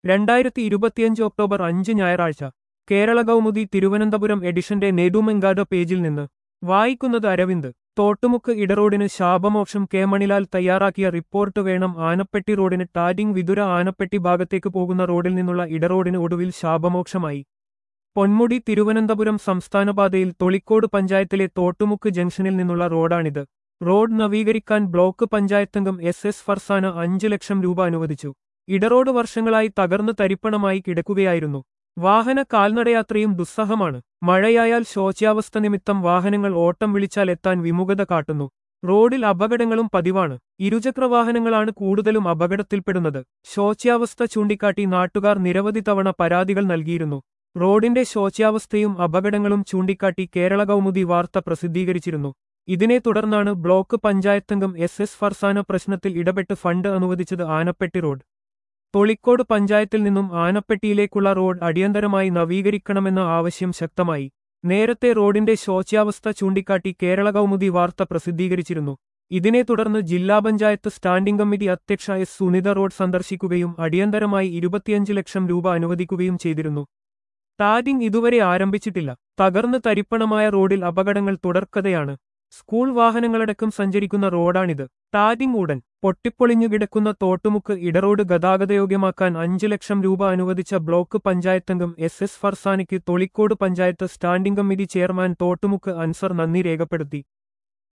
രണ്ടായിരത്തി ഇരുപത്തിയഞ്ച് ഒക്ടോബർ അഞ്ച് ഞായറാഴ്ച കേരള കൗമുദി തിരുവനന്തപുരം എഡിഷന്റെ നെടുമെങ്കാട് പേജിൽ നിന്ന് വായിക്കുന്നത് അരവിന്ദ് തോട്ടുമുക്ക് ഇടറോഡിന് ശാപമോക്ഷം കെ മണിലാൽ തയ്യാറാക്കിയ റിപ്പോർട്ട് വേണം ആനപ്പെട്ടി റോഡിന് ടാരിങ് വിതുര ആനപ്പെട്ടി ഭാഗത്തേക്ക് പോകുന്ന റോഡിൽ നിന്നുള്ള ഇടറോഡിന് ഒടുവിൽ ശാപമോക്ഷമായി പൊന്മുടി തിരുവനന്തപുരം സംസ്ഥാനപാതയിൽ തൊളിക്കോട് പഞ്ചായത്തിലെ തോട്ടുമുക്ക് ജംഗ്ഷനിൽ നിന്നുള്ള റോഡാണിത് റോഡ് നവീകരിക്കാൻ ബ്ലോക്ക് പഞ്ചായത്തംഗം എസ് എസ് ഫർസാന അഞ്ച് ലക്ഷം രൂപ അനുവദിച്ചു ഇടറോഡ് വർഷങ്ങളായി തകർന്ന് തരിപ്പണമായി കിടക്കുകയായിരുന്നു വാഹന കാൽനടയാത്രയും ദുസ്സഹമാണ് മഴയായാൽ ശോച്യാവസ്ഥ നിമിത്തം വാഹനങ്ങൾ ഓട്ടം വിളിച്ചാൽ എത്താൻ വിമുഖത കാട്ടുന്നു റോഡിൽ അപകടങ്ങളും പതിവാണ് ഇരുചക്രവാഹനങ്ങളാണ് കൂടുതലും അപകടത്തിൽപ്പെടുന്നത് ശോച്യാവസ്ഥ ചൂണ്ടിക്കാട്ടി നാട്ടുകാർ നിരവധി തവണ പരാതികൾ നൽകിയിരുന്നു റോഡിന്റെ ശോച്യാവസ്ഥയും അപകടങ്ങളും ചൂണ്ടിക്കാട്ടി കേരള കൗമുദി വാർത്ത പ്രസിദ്ധീകരിച്ചിരുന്നു ഇതിനെ തുടർന്നാണ് ബ്ലോക്ക് പഞ്ചായത്തംഗം എസ് എസ് ഫർസാന പ്രശ്നത്തിൽ ഇടപെട്ട് ഫണ്ട് അനുവദിച്ചത് ആനപ്പെട്ടി റോഡ് തൊളിക്കോട് പഞ്ചായത്തിൽ നിന്നും ആനപ്പെട്ടിയിലേക്കുള്ള റോഡ് അടിയന്തരമായി നവീകരിക്കണമെന്ന ആവശ്യം ശക്തമായി നേരത്തെ റോഡിന്റെ ശോച്യാവസ്ഥ ചൂണ്ടിക്കാട്ടി കേരള കൗമുദി വാർത്ത പ്രസിദ്ധീകരിച്ചിരുന്നു ഇതിനെ തുടർന്ന് ജില്ലാ പഞ്ചായത്ത് സ്റ്റാൻഡിംഗ് കമ്മിറ്റി അധ്യക്ഷ എസ് സുനിത റോഡ് സന്ദർശിക്കുകയും അടിയന്തരമായി ഇരുപത്തിയഞ്ച് ലക്ഷം രൂപ അനുവദിക്കുകയും ചെയ്തിരുന്നു ടാരിങ് ഇതുവരെ ആരംഭിച്ചിട്ടില്ല തകർന്ന് തരിപ്പണമായ റോഡിൽ അപകടങ്ങൾ തുടർക്കഥയാണ് സ്കൂൾ വാഹനങ്ങളടക്കം സഞ്ചരിക്കുന്ന റോഡാണിത് ടാരിങ് ഉടൻ പൊട്ടിപ്പൊളിഞ്ഞു കിടക്കുന്ന തോട്ടുമുക്ക് ഇടറോഡ് ഗതാഗതയോഗ്യമാക്കാൻ അഞ്ച് ലക്ഷം രൂപ അനുവദിച്ച ബ്ലോക്ക് പഞ്ചായത്തംഗം എസ് എസ് ഫർസാനയ്ക്ക് Tholicode panchayat standing committee chairman Thottumukku Ansar നന്ദി രേഖപ്പെടുത്തി